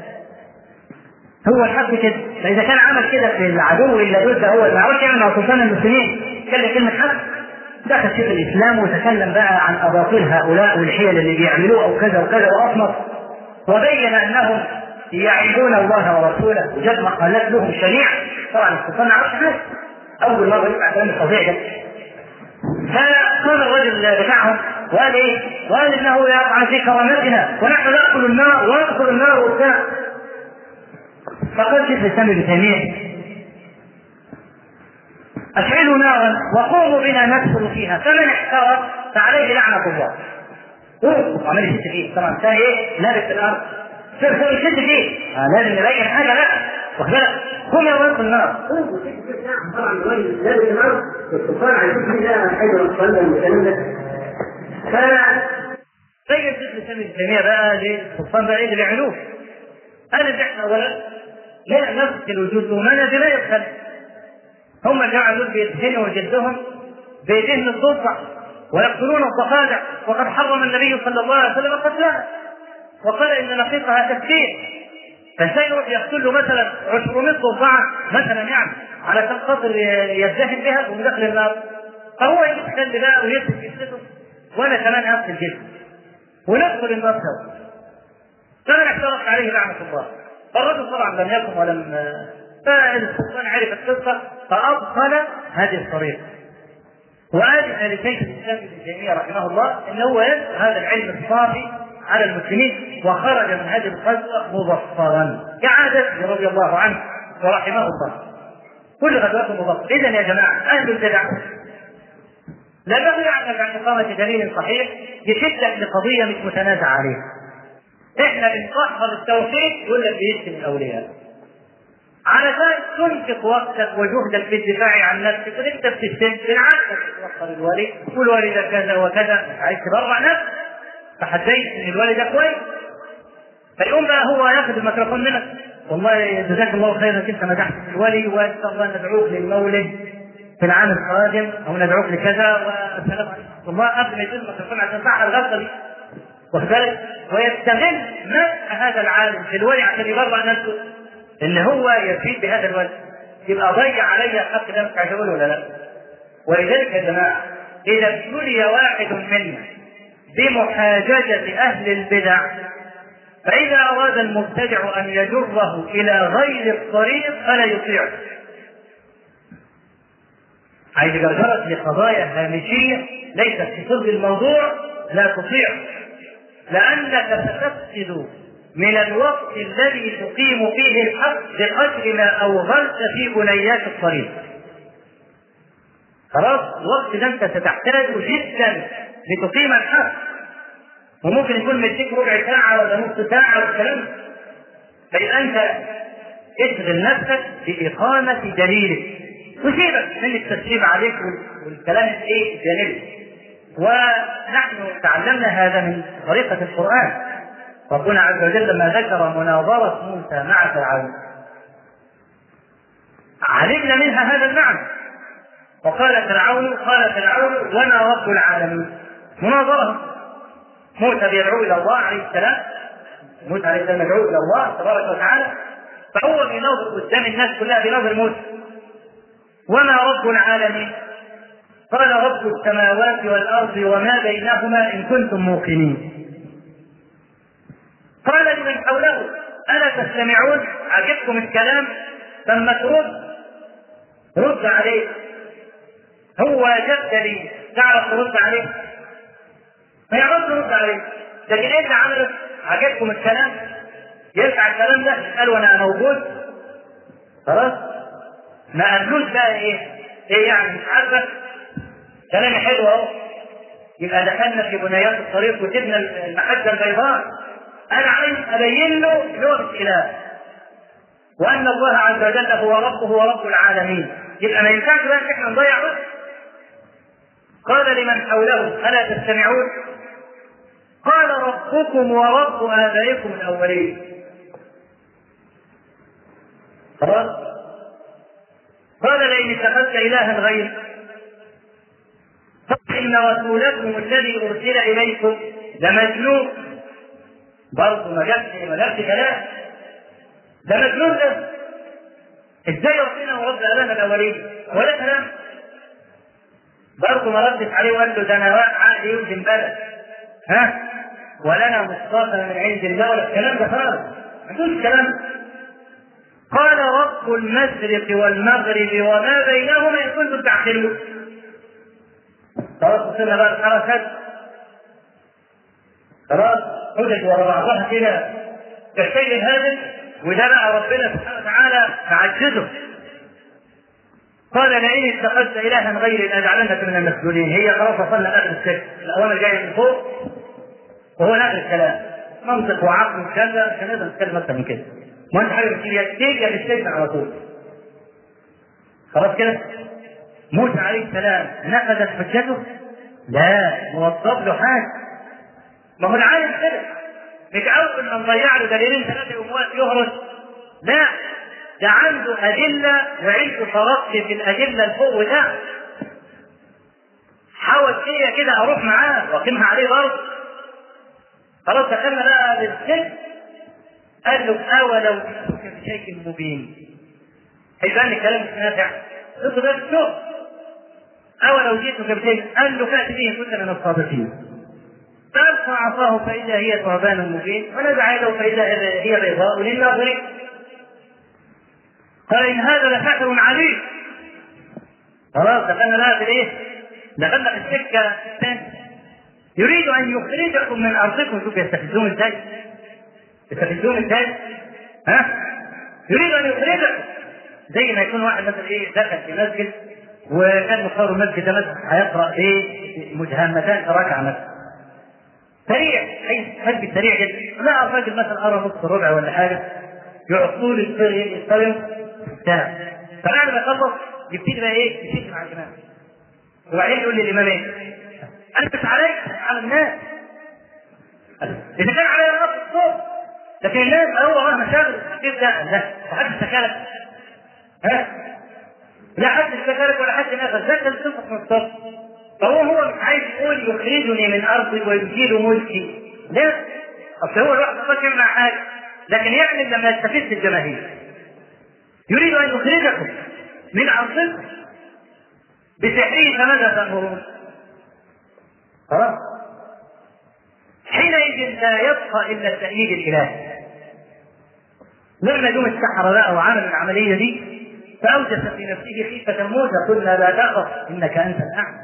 هو الحق كده فاذا كان عمل كده في العدو الا ضد هو ما عاوز يعمل مع سلطان المسلمين كلمه كلمه حق دخل شيخ الاسلام وتكلم بقى عن اباطيل هؤلاء والحيل اللي بيعملوها او كذا وكذا واصمت وبين انهم يعيبون الله ورسوله وجد مقالات لهم شنيعه طبعا السلطان ما عرفش حاجه اول مره يسمع كلام الفظيع ده فقام الرجل بتاعهم وقال ايه؟ وقال انه يطعن في كرامتنا ونحن ناكل النار وندخل النار وبتاع فقال شيخ الاسلام ابن تيميه اشعلوا نارا وقوموا بنا ندخل فيها فمن احترق فعليه لعنه الله اوه عمال يشد فيه طبعا كان ايه لابس في الارض صار يشد فيه آه لازم نبين حاجه بقى واخد بالك قوم يا ولد النار طبعا الراجل لابس الارض والسلطان عايزين فيها حاجه والكلام والكلام ده ف رجع شيخ الاسلام ابن تيميه بقى للسلطان بقى ايه اللي بيعملوه؟ قال ان احنا اولا لا نغسل وجودنا بما يدخل هم الجماعه دول بيدهنوا جلدهم بيدهنوا الضفدع ويقتلون الضفادع وقد حرم النبي صلى الله عليه وسلم قتلها وقال ان نقيقها تكفير فالانسان يروح يقتل له مثلا 200 ضفدعه مثلا يعني علشان خاطر يزدهن بها ومدخل النار فهو يدخل بقى ويمسك جلدته وانا كمان اغسل جلدي وندخل النار سوا فمن اعترف عليه لعنه الله فالرجل طبعا لم يكن ولم فالسلطان عرف القصه فابطل هذه الطريقه واذن لشيخ الاسلام ابن تيميه رحمه الله ان هو ينشر هذا العلم الصافي على المسلمين وخرج من هذه الغزوه مظفرا كعادته رضي الله عنه ورحمه الله كل غزوات مظفر اذا يا جماعه اهل البدع لا بد يعمل عن اقامه دليل صحيح يشدك لقضيه مش متنازع عليها احنا بنطهر التوحيد يقول لك بيشتم الاولياء علشان تنفق وقتك وجهدك في الدفاع عن نفسك وانت بتشتم بالعكس توصل الولي والولي ده كذا وكذا مش عايز تبرع نفسك فحسيت ان الولي ده كويس فيقوم بقى هو ياخذ الميكروفون منك والله جزاك الله خيرا انت مدحت الولي وان شاء الله ندعوك للمولد في العام القادم او ندعوك لكذا والسلام عليكم والله قبل ما يدوز الميكروفون عشان صح الغلطه دي واخد بالك ويستغل مدح هذا العالم في الولي عشان يبرع نفسه ان هو يفيد بهذا الولد يبقى ضيع علي الحق ده مش عايز اقوله ولا لا ولذلك يا جماعه اذا ابتلي واحد منا بمحاججه اهل البدع فاذا اراد المبتدع ان يجره الى غير الطريق فلا يطيعه عايز يجرجرك لقضايا هامشيه ليست في صلب الموضوع لا تطيع لانك ستفقد من الوقت الذي تقيم فيه الحق بقدر ما اوغلت في بنيات الطريق. خلاص الوقت ده انت ستحتاجه جدا لتقيم الحق وممكن يكون مديك ربع ساعة ولا نص ساعة والكلام فيبقى انت اشغل نفسك بإقامة دليلك وسيبك من التسريب عليك والكلام الايه الجانبي ونحن تعلمنا هذا من طريقة القرآن ربنا عز وجل لما ذكر مناظرة موسى مع فرعون علمنا منها هذا المعنى وقال فرعون قال فرعون وما رب العالمين مناظرة موسى بيدعو إلى الله عليه السلام موسى عليه السلام يدعو إلى الله تبارك وتعالى فهو بيناظر قدام الناس كلها بيناظر موسى وما رب العالمين قال رب السماوات والأرض وما بينهما إن كنتم موقنين قال لمن حوله ألا تستمعون عجبكم الكلام ثم ترد رد عليه هو جد لي تعرف ترد عليه ما يعرفش ترد عليه لكن ايه اللي عمله عجبكم الكلام ينفع الكلام ده قالوا انا موجود خلاص ما قالوش بقى ايه ايه يعني مش عارفه كلامي حلو اهو يبقى دخلنا في بنيات الطريق وجبنا المحجه البيضاء انا عايز ابين له لغه اله وان الله عز وجل هو ربه ورب العالمين يبقى ما ينفعش بقى ان احنا نضيع وقت قال لمن حوله الا تستمعون قال ربكم ورب ابائكم الاولين خلاص قال لئن اتخذت الها غيري فإن رسولكم الذي أرسل إليكم لمجنون برضه ما جابش ما جابش كلام ده مجنون ده ازاي ربنا ورد آلام الأولين ولا كلام برضه ما ردت عليه وقال له ده انا عقلي يوزن بلد ها ولنا مصطفى من عند الله ولا الكلام ده خالص ما عندوش كلام قال رب المشرق والمغرب وما بينهما ان كنتم تعقلون خلاص وصلنا بقى الحركات خلاص حجج ورا بعضها كده كالشيء الهادف وده بقى ربنا سبحانه وتعالى معجزه قال لئن اتخذت الها غيري لاجعلنك من المسجونين هي خلاص وصلنا اخر السجن الاوامر جايه من فوق وهو نقل الكلام منطق وعقل وكذا مش هنقدر نتكلم اكتر من كده ما انت حاجه بتيجي يا يا للسجن على طول خلاص كده موسى عليه السلام نفذت حجته لا موظف له حاجه ما هو العالم كده مش اول ما نضيع له دليلين ثلاثه يقوم واقف يهرس لا ده عنده أدلة وعنده ترقي في الأدلة الفوق وتحت. حاول فيا كده أروح معاه وأقيمها عليه برضه. خلاص دخلنا بقى للسجن قال له أولو جئتك بشيء مبين. هيبان لي كلام مش نافع. قلت ده الشغل. أولو جئتك بشيء قال له فأت به كنت من الصادقين. فألقى عصاه فإذا هي ثعبان مبين ونزع يده فإذا هي بيضاء للناظرين. قال ان هذا لسحر عليم خلاص دخلنا بقى في الايه؟ دخلنا في السكه الثانيه يريد ان يخرجكم من ارضكم شوف يستفزون ازاي؟ يستفزون ازاي؟ ها؟ يريد ان يخرجكم زي ما يكون واحد مثلا ايه دخل في مسجد وكان مختار المسجد ده مثلا هيقرا ايه مدهمتان في ركعه مثلا سريع اي مسجد سريع جدا لا الراجل مثلا قرا نص ربع ولا حاجه يقعد طول يستلم ساعة فبعد ما يخلص يبتدي بقى ايه؟ يشد مع الامام وبعدين يقول للامام ايه؟ انت مش عليك على الناس اذا كان علي نفس الصوت لكن الناس هو وراه مشاغل كيف ده؟ لا محدش اشتكالك ها؟ لا حد اشتكالك ولا حد نفس ده اللي تنفخ من الصوت فهو هو مش عايز يقول يخرجني من ارضي ويزيل ملكي لا اصل هو الواحد ما يعمل حاجه لكن يعمل لما يستفز الجماهير يريد ان يخرجكم من ارضكم بسحره فماذا تامرون؟ خلاص حينئذ لا يبقى الا التأييد الالهي لما جم السحرة بقى وعملوا العملية دي فأوجس في نفسه خيفة موسى قلنا لا تخف إنك أنت الأعلى.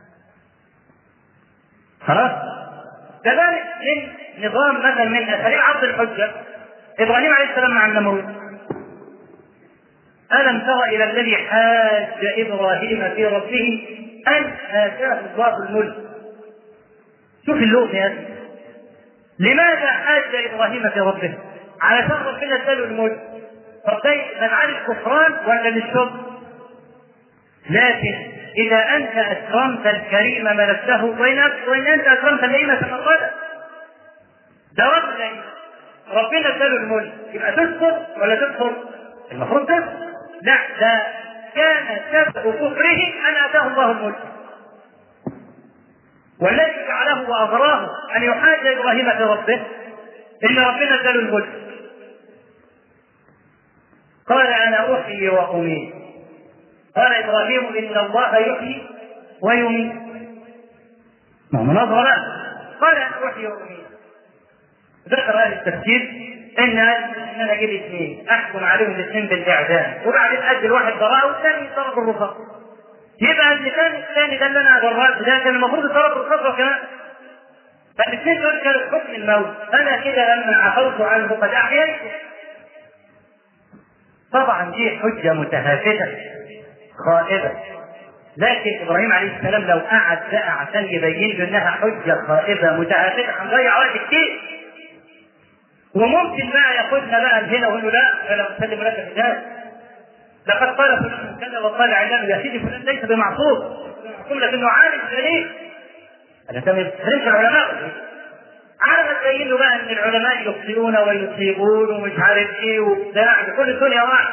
خلاص؟ كذلك من نظام مثلا من أساليب عرض الحجة إبراهيم عليه السلام مع النمرود ألم تر إلى الذي حاج إبراهيم في ربه أن آتاه الله الملك شوف اللغة يا أخي لماذا حاج إبراهيم في ربه؟ علشان ربنا اداله الملك طب ده من عن الكفران ولا للشكر؟ لكن إذا أنت أكرمت الكريم ملكته وإن وإن أنت أكرمت اللئيم كما قال ده رجل ربنا اداله الملك يبقى تذكر ولا تكفر؟ المفروض تذكر لا ده كان سبب كفره أن آتاه الله الملك والذي جعله وأغراه أن يحاج إبراهيم في ربه إن ربنا اداله الملك قال أنا أحيي وأميت قال إبراهيم إن الله يحيي ويميت ما مناظرة لا قال أنا أحيي وأميت ذكر أهل التفسير إن إن أنا أجيب اثنين أحكم عليهم الاثنين بالإعدام وبعدين أجل واحد براءة والثاني يضرب بالرصاص يبقى المثال الثاني ده اللي أنا برأت ده كان المفروض يضرب بالرصاص كمان فالاثنين دول كانوا حكم الموت أنا كده لما عفوت عنه قد أحييته طبعا دي حجة متهافته خائبة لكن ابراهيم عليه السلام لو قعد بقى عشان يبين له انها حجه خائبه متهافته هنضيع وقت كتير وممكن بقى ياخدنا بقى هنا ويقول له لا فلا اسلم لك كتاب لقد قال فلان كذا وقال علان يا سيدي فلان ليس بمعصوم معصوم لكنه عالم دليل انت ما بتفهمش العلماء على ما تبين له بقى ان العلماء يخطئون ويصيبون ومش عارف ايه وبتاع كل الدنيا واحد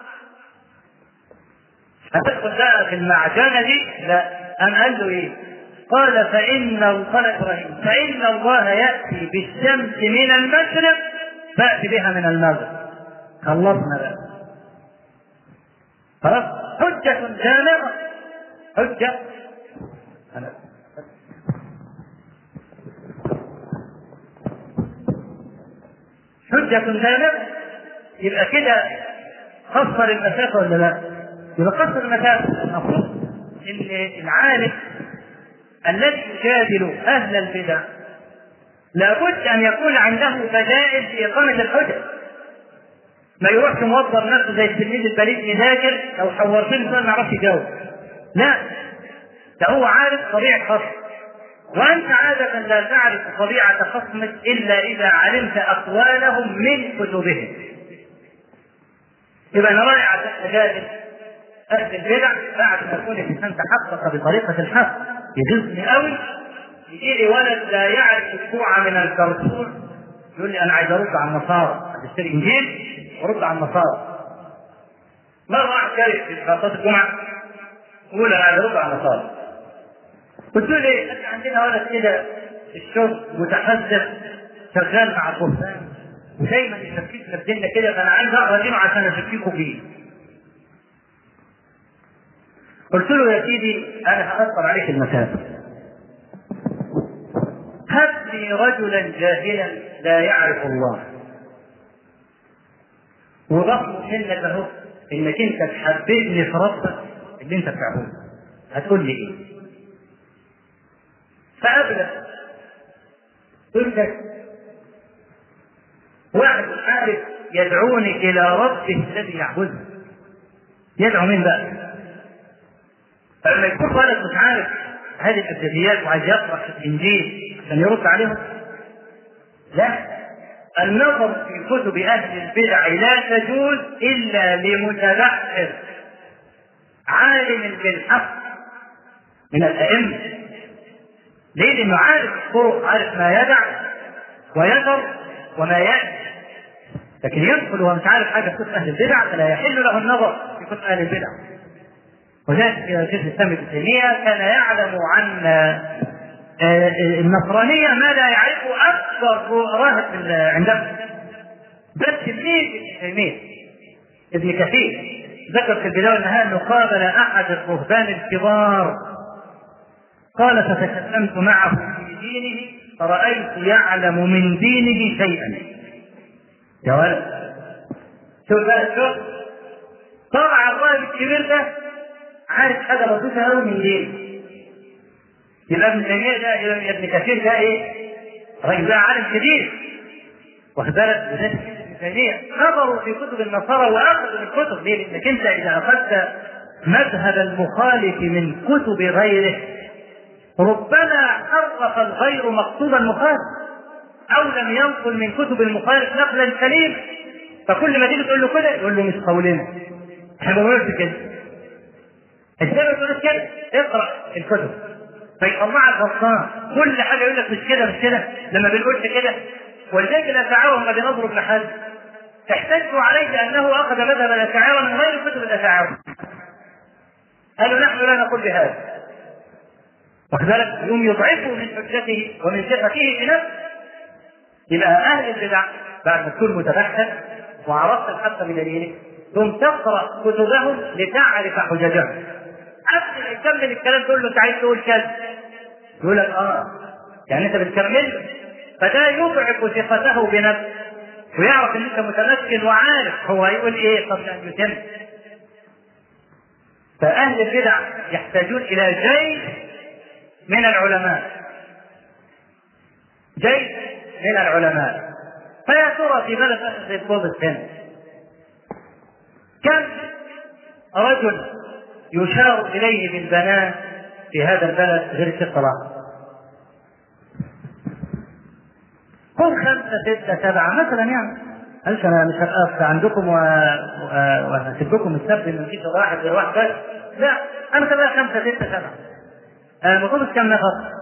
هتدخل بقى في المعجنه دي لا ام قال له ايه؟ قال فإن قال إبراهيم فإن الله يأتي بالشمس من المشرق فأتي بها من المغرب خلصنا بقى خلاص حجة جامعة حجة أنا حجة جامعة يبقى كده قصر المسافة ولا لا؟ يبقى قصر المسافة المفروض إن العالم الذي يجادل أهل البدع لابد أن يكون عنده بدائل في إقامة الحجج ما يروحش موظف نفسه زي التلميذ البليد يذاكر لو حورت له ما يعرفش يجاوب لا ده هو عارف طبيعة خصم وأنت عادة لا تعرف طبيعة خصمك إلا إذا علمت أقوالهم من كتبهم يبقى أنا رايح عشان أجادل أهل البدع بعد ما يكون الإنسان تحقق بطريقة الحق يغيظني قوي يجي لي ولد لا يعرف اسبوع من الكرتون يقول لي انا عايز ارد على النصارى اشتري انجيل وارد على النصارى مره واحد شارك في خطات الجمعه يقول انا عايز ارد على النصارى قلت له ليه؟ احنا عندنا ولد كده في الشغل متحذر شغال مع البهتان ودايما يشككنا في ديننا كده فانا عايز اقرا دينه عشان اشككه فيه قلت له يا سيدي انا هاثر عليك المسافه هب لي رجلا جاهلا لا يعرف الله وضخم منك اهو انك انت تحببني في ربك اللي انت بتعبده هتقول لي ايه؟ فابلغ قلت لك واحد مش عارف يدعوني الى ربه الذي يعبده يدعو مين بقى؟ فلما يكون ولد مش عارف هذه الابجديات وعايز يقرا في الانجيل عشان يرد عليهم لا النظر في كتب اهل البدع لا تجوز الا لمتبحر عالم بالحق من الائمه ليه؟ لانه عارف الطرق عارف ما يدع ويذر وما ياتي لكن يدخل وهو مش عارف حاجه في كتب اهل البدع فلا يحل له النظر في كتب اهل البدع وذلك شيخ الاسلام ابن تيميه كان يعلم عن النصرانيه ما لا يعرفه اكثر راهب عندهم بس تلميذ ابن تيميه ابن كثير ذكر في البدايه والنهايه انه قابل احد الرهبان الكبار قال فتكلمت معه في دينه فرأيت يعلم من دينه شيئا يا ولد شوف بقى شوف طبعا الراهب الكبير ده عارف حاجه بسيطه قوي من دينه يبقى ابن تيميه ده يا ابن كثير ده ايه؟ راجل ده عالم كبير واخد بالك وذلك تيميه نظروا في كتب النصارى واخذوا من الكتب ليه؟ لانك انت اذا اخذت مذهب المخالف من كتب غيره ربما حرف الغير مقصود المخالف او لم ينقل من كتب المخالف نقلا سليما فكل ما تيجي تقول له كده يقول له مش قولنا احنا ما بنقولش كده ازاي ما بتقولش كده؟ اقرا الكتب فيطلعك غلطان كل حاجه يقول لك مش كده مش كده لما بنقولش كده ولذلك الاشاعره هم بنظروا ابن حزم احتجوا عليه بانه اخذ مذهب الاشاعره من غير كتب الاشاعره قالوا نحن لا نقول بهذا واخد بالك يوم يضعفوا من حجته ومن ثقته في نفسه يبقى اهل البدع بعد ما تكون متبحث وعرفت الحق بدليله ثم تقرا كتبهم لتعرف حججهم قبل ما يكمل الكلام تقول له انت عايز تقول كذا يقول لك اه يعني انت بتكمل فده يضعف ثقته بنفسه ويعرف ان انت متمكن وعارف هو هيقول ايه قبل ان يتم فاهل البدع يحتاجون الى جيش من العلماء جيش من العلماء فيا ترى في بلد زي بوبس هنا كم رجل يشار اليه بالبنات في هذا البلد غير ست طلاق قل خمسة ستة سبعة مثلا يعني قالش أنا مش هبقى عندكم و... و... وهسيبكم السبت إن مفيش واحد غير واحد بس لا أنا تبقى خمسة ستة سبعة المفروض كم نفر؟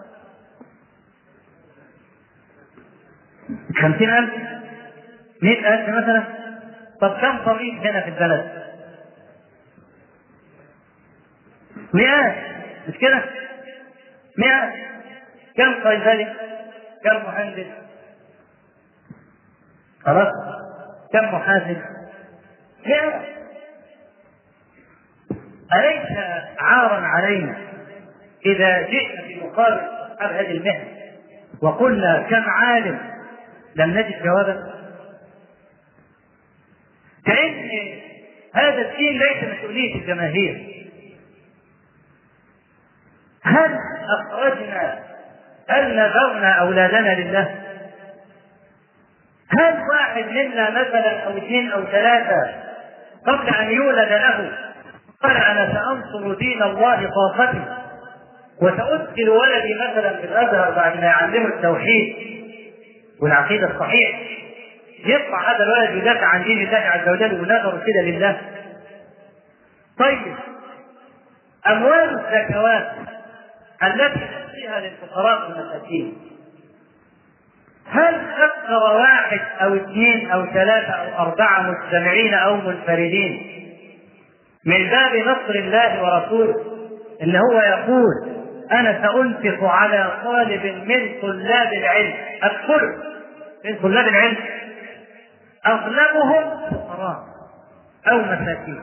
خمسين ألف مئة ألف مثلا طب كم طبيب هنا في البلد؟ مئات مش كده؟ مئات كم صيدلي؟ كم مهندس؟ خلاص؟ كم محاسب؟ مئات أليس عارا علينا إذا جئنا في مقابل أصحاب هذه المهنة وقلنا كم عالم لم نجد جوابا كأن هذا الدين ليس مسؤولية الجماهير هل أخرجنا هل نذرنا أولادنا لله؟ هل واحد منا مثلا أو اثنين أو ثلاثة قبل أن يولد له قال أنا سأنصر دين الله طاقتي وسأدخل ولدي مثلا في الأزهر بعد ما يعلمه التوحيد والعقيدة الصحيحة يطلع هذا الولد يدافع عن دين الله عز وجل ونذر كده لله طيب أموال الزكوات التي نعطيها للفقراء والمساكين هل فكر واحد او اثنين او ثلاثة او اربعة مجتمعين او منفردين من باب نصر الله ورسوله ان هو يقول انا سانفق على طالب من طلاب العلم ادخل من طلاب العلم اغلبهم فقراء او مساكين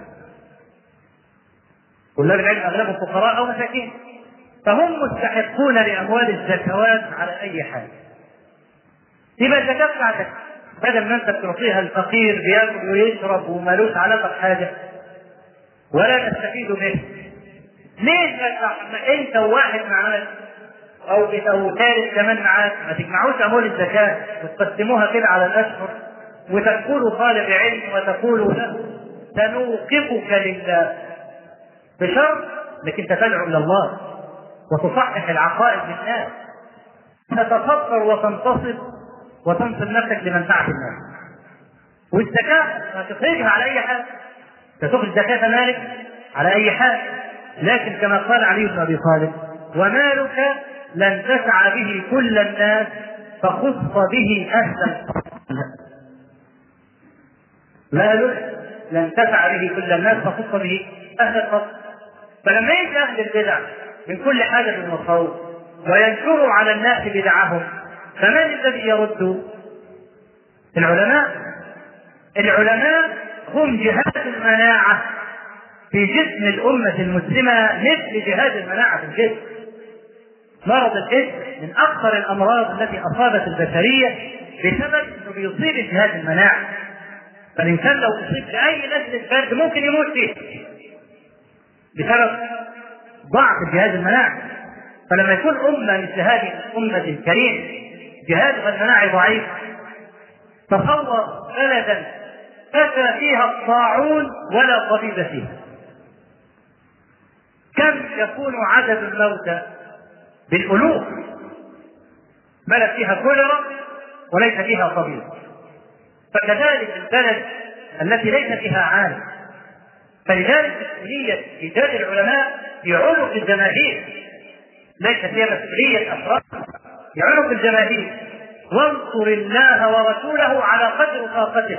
طلاب العلم اغلبهم فقراء او مساكين فهم مستحقون لاموال الزكوات على اي حال يبقى الزكاه بتاعتك بدل ما انت تعطيها الفقير بياكل ويشرب ومالوش علاقه بحاجه ولا تستفيد منه ليه ما انت وواحد معاك او او ثالث كمان معاك ما تجمعوش اموال الزكاه وتقسموها كده على الاشهر وتقولوا طالب علم وتقولوا له سنوقفك لله بشرط انك انت تدعو الى الله وتصحح العقائد للناس تتفكر وتنتصب وتنصب نفسك لمنفعه الناس والزكاه ما تخرجها على اي حال تخرج زكاه مالك على اي حال لكن كما قال علي بن ابي طالب ومالك لن تسعى به كل الناس فخص به اهل مالك لن تسعى به كل الناس فخص به اهل الفضل فلما يجي اهل البدع من كل حاجه المخوف وينشروا على الناس بدعهم فمن الذي يرد؟ العلماء العلماء هم جهاز المناعه في جسم الأمة المسلمة مثل جهاز المناعة في الجسم. مرض الإثم من أخطر الأمراض التي أصابت البشرية بسبب أنه بيصيب الجهاز المناعي. فالإنسان لو أصيب بأي نزلة برد ممكن يموت فيه. بسبب ضعف الجهاز المناعي. فلما يكون أمة مثل هذه الأمة الكريمة جهازها المناعي ضعيف تصور بلدا فتى فيها الطاعون ولا طبيب فيها كم يكون عدد الموتى بالالوف بلد فيها كوليرا وليس فيها طبيب فكذلك البلد التي ليس فيها عالم فلذلك مسؤولية إيجاد العلماء في عنق الجماهير ليست هي مسؤولية أفراد في عنق الجماهير وانصر الله ورسوله على قدر طاقته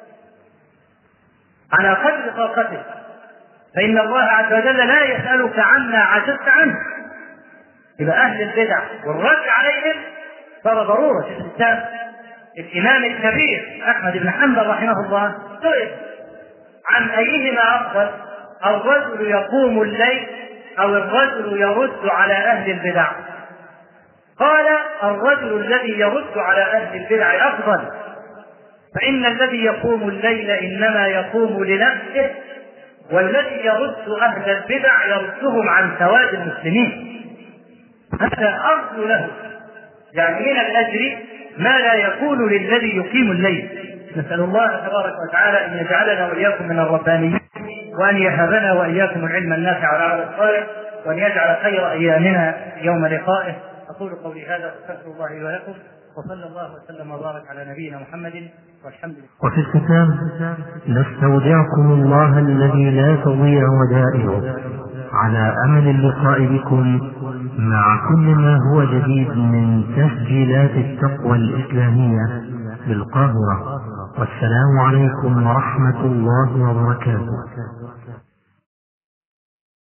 على قدر طاقته فإن الله عز وجل لا يسألك عما عجزت عنه إلى أهل البدع والرد عليهم صار ضرورة في الإسلام الإمام الكبير أحمد بن حنبل رحمه الله سئل عن أيهما أفضل الرجل يقوم الليل أو الرجل يرد على أهل البدع قال الرجل الذي يرد على أهل البدع أفضل فإن الذي يقوم الليل إنما يقوم لنفسه والذي يرد أهل البدع يردهم عن سواد المسلمين هذا أرجو له يعني من الأجر ما لا يكون للذي يقيم الليل نسأل الله تبارك وتعالى أن يجعلنا وإياكم من الربانيين وأن يهبنا وإياكم العلم النافع والعمل الصالح وأن يجعل خير أيامنا يوم لقائه أقول قولي هذا واستغفر الله لي ولكم وصلى الله وسلم وبارك على نبينا محمد والحمد لله. وفي الختام نستودعكم الله الذي لا تضيع ودائعه على أمل اللقاء بكم مع كل ما هو جديد من تسجيلات التقوى الإسلامية بالقاهرة والسلام عليكم ورحمة الله وبركاته